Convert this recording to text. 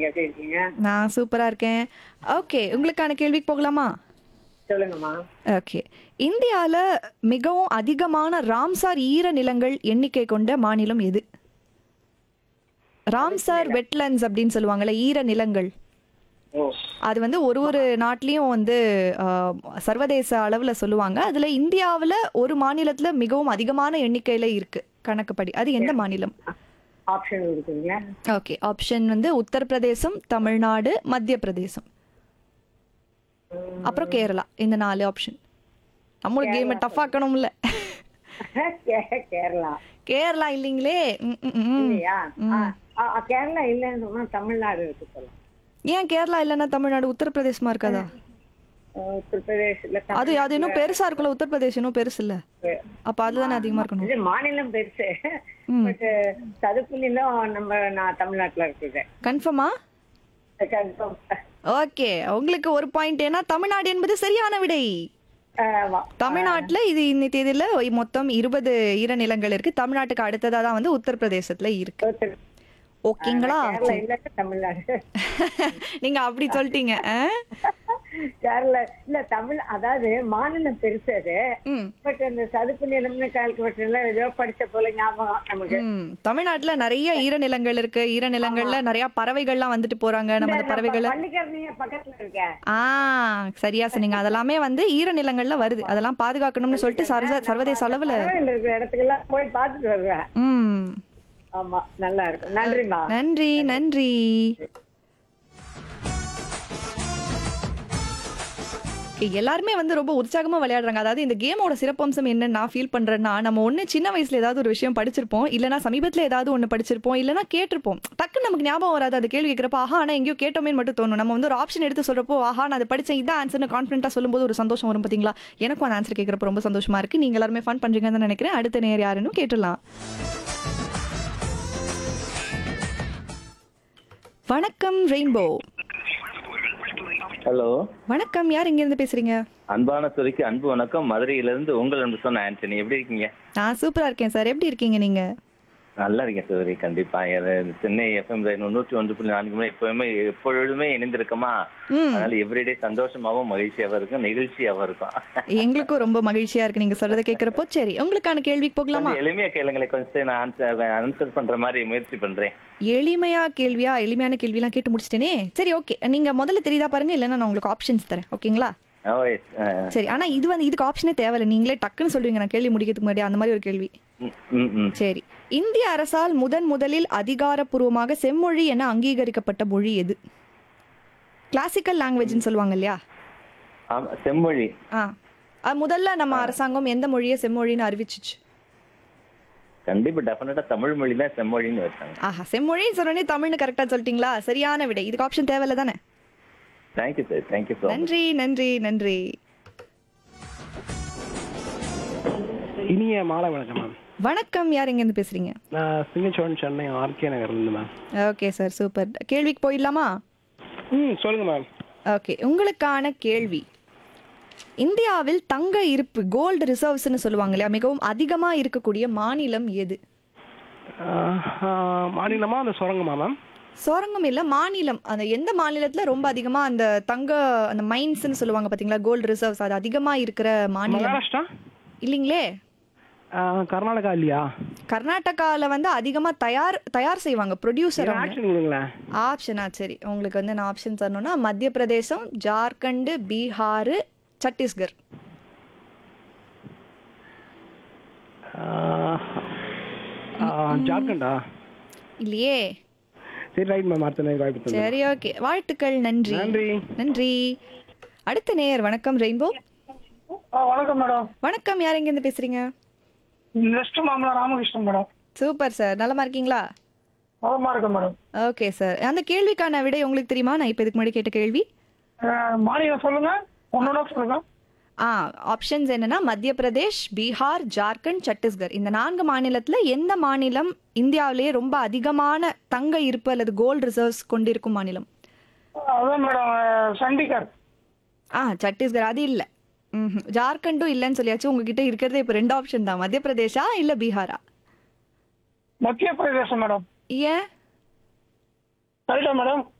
நீங்க எப்படி இருக்கீங்க நான் சூப்பரா இருக்கேன் ஓகே உங்களுக்கான கேள்விக்கு போகலாமா சொல்லுங்கம்மா ஓகே இந்தியால மிகவும் அதிகமான ராம்சார் ஈர நிலங்கள் எண்ணிக்கை கொண்ட மாநிலம் எது ராம்சார் வெட்லண்ட்ஸ் அப்படின்னு சொல்லுவாங்கல்ல ஈர நிலங்கள் ஓ அது வந்து ஒரு ஒரு நாட்டிலையும் வந்து ஆஹ், சர்வதேச அளவில் சொல்லுவாங்க அதில் இந்தியாவில் ஒரு மாநிலத்தில் மிகவும் அதிகமான எண்ணிக்கையில் இருக்கு கணக்குப்படி அது எந்த மாநிலம் ஆப்ஷன் இருக்குங்க ஓகே ஆப்ஷன் வந்து உத்தரப்பிரதேசம் தமிழ்நாடு மத்திய பிரதேசம் அப்புறம் கேரளா இந்த நாலு ஆப்ஷன் நம்மளுக்கு கேமை டஃப் ஆக்கணும்ல கே- கேரளா கேரளா இல்லைங்களே ம், ம், ம். இல்லையா ஆ, ஆ, ஆ, கேரளா இல்லைன்னு சொன்னா தமிழ்நாடு இருக்கு சொல்லலாம் ஏன் கேரளா இல்லைன்னா தமிழ்நாடு உத்தரப்பிரதேசமா இருக்காதா உத்தரப்பிரதேஷ்ல அது அது இன்னும் பெருசா இருக்குல்ல உத்தரப்பிரதேஷ் இன்னும் பெருசு இல்ல அப்ப அதுதானே அதிகமா இருக்கணும் இது மாநிலம் பெருசு பட் சதுப்பு நிலம் நம்ம நான் தமிழ்நாட்டுல இருக்குது கன்ஃபார்மா confirm. ஓகே உங்களுக்கு ஒரு பாயிண்ட் ஏன்னா தமிழ்நாடு என்பது சரியான விடை ஆமா. தமிழ்நாட்டுல இது இன்னி தேதியில மொத்தம் இருபது ஈரநிலங்கள் இருக்கு தமிழ்நாட்டுக்கு அடுத்ததா தான் வந்து உத்தரப்பிரதேசத்துல இருக்கு உத்தர- ஓகேங்களா கேரளா இல்ல தமிழ்நாடு நீங்க அப்படி சொல்லிட்டீங்க ஆ? கேரளா இல்ல தமிழ் அதாவது மாநிலம் பெருசு அது ம். பட் அந்த சதுப்பு நிலம்னு கால்குலேஷன்ல ஏதோ படிச்ச போல ஞாபகம் நமக்கு ம். தமிழ்நாட்டுல நிறைய ஈரநிலங்கள் இருக்கு ஈரநிலங்கள்ல நிறைய பறவைகள்லாம் வந்துட்டு போறாங்க நம்ம அந்த பறவைகளை பள்ளிக்கரணைய பக்கத்துல இருக்க ஆ சரியா சொன்னீங்க அதெல்லாமே வந்து ஈரநிலங்கள்ல வருது அதெல்லாம் பாதுகாக்கணும்னு சொல்லிட்டு சர்வ சர்வதேச அளவுல பறவைகள் இருக்கிற இடத்துக்கெல்லாம் போய் பார்த்துட்டு வருவேன் ம் ஆமா நல்லா இருக்கும் நன்றிம்மா நன்றி நன்றி Okay, எல்லாருமே வந்து ரொம்ப உற்சாகமா விளையாடுறாங்க அதாவது இந்த கேமோட சிறப்பம்சம் என்னன்னு நான் ஃபீல் பண்றேன்னா நம்ம ஒண்ணு சின்ன வயசுல ஏதாவது ஒரு விஷயம் படிச்சிருப்போம் இல்லனா சமீபத்துல ஏதாவது ஒண்ணு படிச்சிருப்போம் இல்லனா கேட்டிருப்போம் டக்குன்னு நமக்கு ஞாபகம் வராது அது கேள்வி கேட்கறப்ப ஆஹா ஆனா எங்கேயோ கேட்டோமேன்னு மட்டும் தோணும் நம்ம வந்து ஒரு ஆப்ஷன் எடுத்து சொல்றப்போ ஆஹா நான் அதை படிச்சேன் இதான் ஆன்சர்னு கான்ஃபிடென்ட்டா சொல்லும்போது ஒரு சந்தோஷம் வரும் பாத்தீங்களா எனக்கும் அந்த ஆன்சர் கேட்கறப்ப ரொம்ப சந்தோஷமா இருக்கு நீங்க எல்லாருமே ஃபன் பண்றீங்கன்னு தான் நினைக்கிறேன் அடுத்த நேர் யாருன்னு கேட்டுடலாம் வணக்கம் ரெயின்போ ஹலோ வணக்கம் யார் இங்க இருந்து பேசுறீங்க அன்பான துறைக்கு அன்பு வணக்கம் மதுரையிலிருந்து உங்கள் அன்பு சொன்ன ஆண்டனி எப்படி இருக்கீங்க நான் சூப்பரா இருக்கேன் சார் எப்படி இருக்கீங்க நீங்க நல்லா இருக்கேன் சௌரி கண்டிப்பா எது- சென்னை எஃப்எம் நூற்றி ஒன்று புள்ளி நான்கு மணி எப்பவுமே எப்பொழுதுமே இணைந்திருக்கோமா ம் அதனால எவ்ரிடே சந்தோஷமாவும் மகிழ்ச்சியாவும் இருக்கும் நெகிழ்ச்சியாவும் இருக்கும் எங்களுக்கும் ரொம்ப மகிழ்ச்சியா இருக்கு நீங்க சொல்றதை கேட்கறப்போ சரி உங்களுக்கான கேள்விக்கு போகலாமா கொஞ்சம் எளிமையா கேளுங்களேன் கொஞ்சம் நான் ஆன்சர் ஆன்சர் பண்ற மாதிரி முயற்சி பண்றேன் எளிமையா கேள்வியா எளிமையான கேள்விலாம் கேட்டு முடிச்சிட்டேனே சரி ஓகே நீங்க முதல்ல தெரியுதா பாருங்க இல்லைன்னா நான் உங்களுக்கு ஆப்ஷன்ஸ் தரேன் ஓகேங்களா ஓ, yes. அஹ், சரி ஆனா இது வந்து இதுக்கு ஆப்ஷனே தேவையில்லை நீங்களே டக்குன்னு சொல்லுவீங்க நான் கேள்வி முடிக்கிறதுக்கு முன்னாடி அந்த மாதிரி ஒரு கேள்வி ம், ம், ம். சரி இந்திய அரசால் முதன் முதலில் அதிகாரப்பூர்வமாக செம்மொழி என அங்கீகரிக்கப்பட்ட மொழி எது கிளாசிக்கல் லாங்குவேஜ்னு சொல்லுவாங்க இல்லையா ஆமா, செம்மொழி ஆ அது முதல்ல நம்ம அரசாங்கம் எந்த மொழியை செம்மொழின்னு அறிவிச்சிச்சு கண்டிப்பா டெஃபினட்டா தமிழ் மொழி தான் செம்மொழின்னு வச்சாங்க ஆஹா செம்மொழின்னு சொன்னோடனே தமிழ்னு கரெக்டா சொல்லிட்டீங்களா சரியான விடை இதுக்கு ஆப்ஷன் தேவையில்ல தானே thank you sir thank you so much நன்றி நன்றி நன்றி இனிய மாலை வணக்கம் மேம் வணக்கம் யார் எங்க இருந்து பேசுறீங்க நான் சிங்கச்சோழன் சென்னை ஆர்கே நகர்லேருந்து மேம் ஓகே சார் சூப்பர் கேள்விக்கு போயிடலாமா ம் சொல்லுங்க மேம் ஓகே உங்களுக்கான கேள்வி இந்தியாவில் தங்க இருப்பு கோல்டு ரிசர்வ்ஸ்னு சொல்லுவாங்க இல்லையா மிகவும் அதிகமா இருக்கக்கூடிய மாநிலம் எது ஆஹ், ஆஹ், மாநிலமா அந்த சுரங்கமா மேம் சுரங்கம் இல்ல மாநிலம் அந்த எந்த மாநிலத்துல ரொம்ப அதிகமா அந்த தங்க அந்த மைன்ஸ்னு சொல்லுவாங்க பாத்தீங்களா கோல்டு ரிசர்வ்ஸ் அது அதிகமா இருக்கிற மாநிலம் மகாராஷ்டிரா இல்லைங்களே ஆஹ், கர்நாடகா இல்லையா கர்நாடகால வந்து அதிகமா தயார் தயார் செய்வாங்க ப்ரொடியூசர் அவங்க ஆக்ஷன் கொடுங்களேன் ஆப்ஷனா சரி உங்களுக்கு வந்து நான் ஆப்ஷன் தரணும்னா மத்திய பிரதேசம் ஜார்க்கண்ட் பீகார் சத்தீஸ்கர் ஆஹ், ஆஹ், ஜார்க்கண்டா இல்லையே சரி ரைட் மேம் அடுத்த நேரம் வாய்ப்பு தந்துடுறேன். சரி ஓகே வாழ்த்துக்கள் நன்றி நன்றி. நன்றி அடுத்த நேயர் வணக்கம் ரெயின்போ வணக்கம் மேடம் வணக்கம் யார் எங்க இருந்து பேசுறீங்க west Mamala Ramakrishnan madam super sir நலமா இருக்கீங்களா நலமா இருக்கேன் மேடம் ஓகே சார் அந்த கேள்விக்கான விடை உங்களுக்கு தெரியுமா நான் இப்போ இதுக்கு முன்னாடி கேட்ட கேள்வி அஹ், மாநிலம் சொல்லுங்க ஒன்னொன்னா சொல்லுங்க ஆ ஆப்ஷன்ஸ் என்னன்னா மத்திய பிரதேஷ் பீகார் ஜார்க்கண்ட் சத்தீஸ்கர் இந்த நான்கு மாநிலத்துல எந்த மாநிலம் இந்தியாவிலேயே ரொம்ப அதிகமான தங்க இருப்பு அல்லது கோல்டு ரிசர்வ்ஸ் கொண்டிருக்கும் மாநிலம் அதான் மேடம் அஹ், சண்டிகர் ஆ சத்தீஸ்கர் அது இல்ல ம் ஜார்க்கண்டும் இல்லைன்னு சொல்லியாச்சு உங்ககிட்ட இருக்கிறதே இப்போ ரெண்டு ஆப்ஷன் தான் மத்திய பிரதேஷா இல்ல பீகாரா மத்திய பிரதேசம் மேடம் ஏன் கரெக்டா மேடம்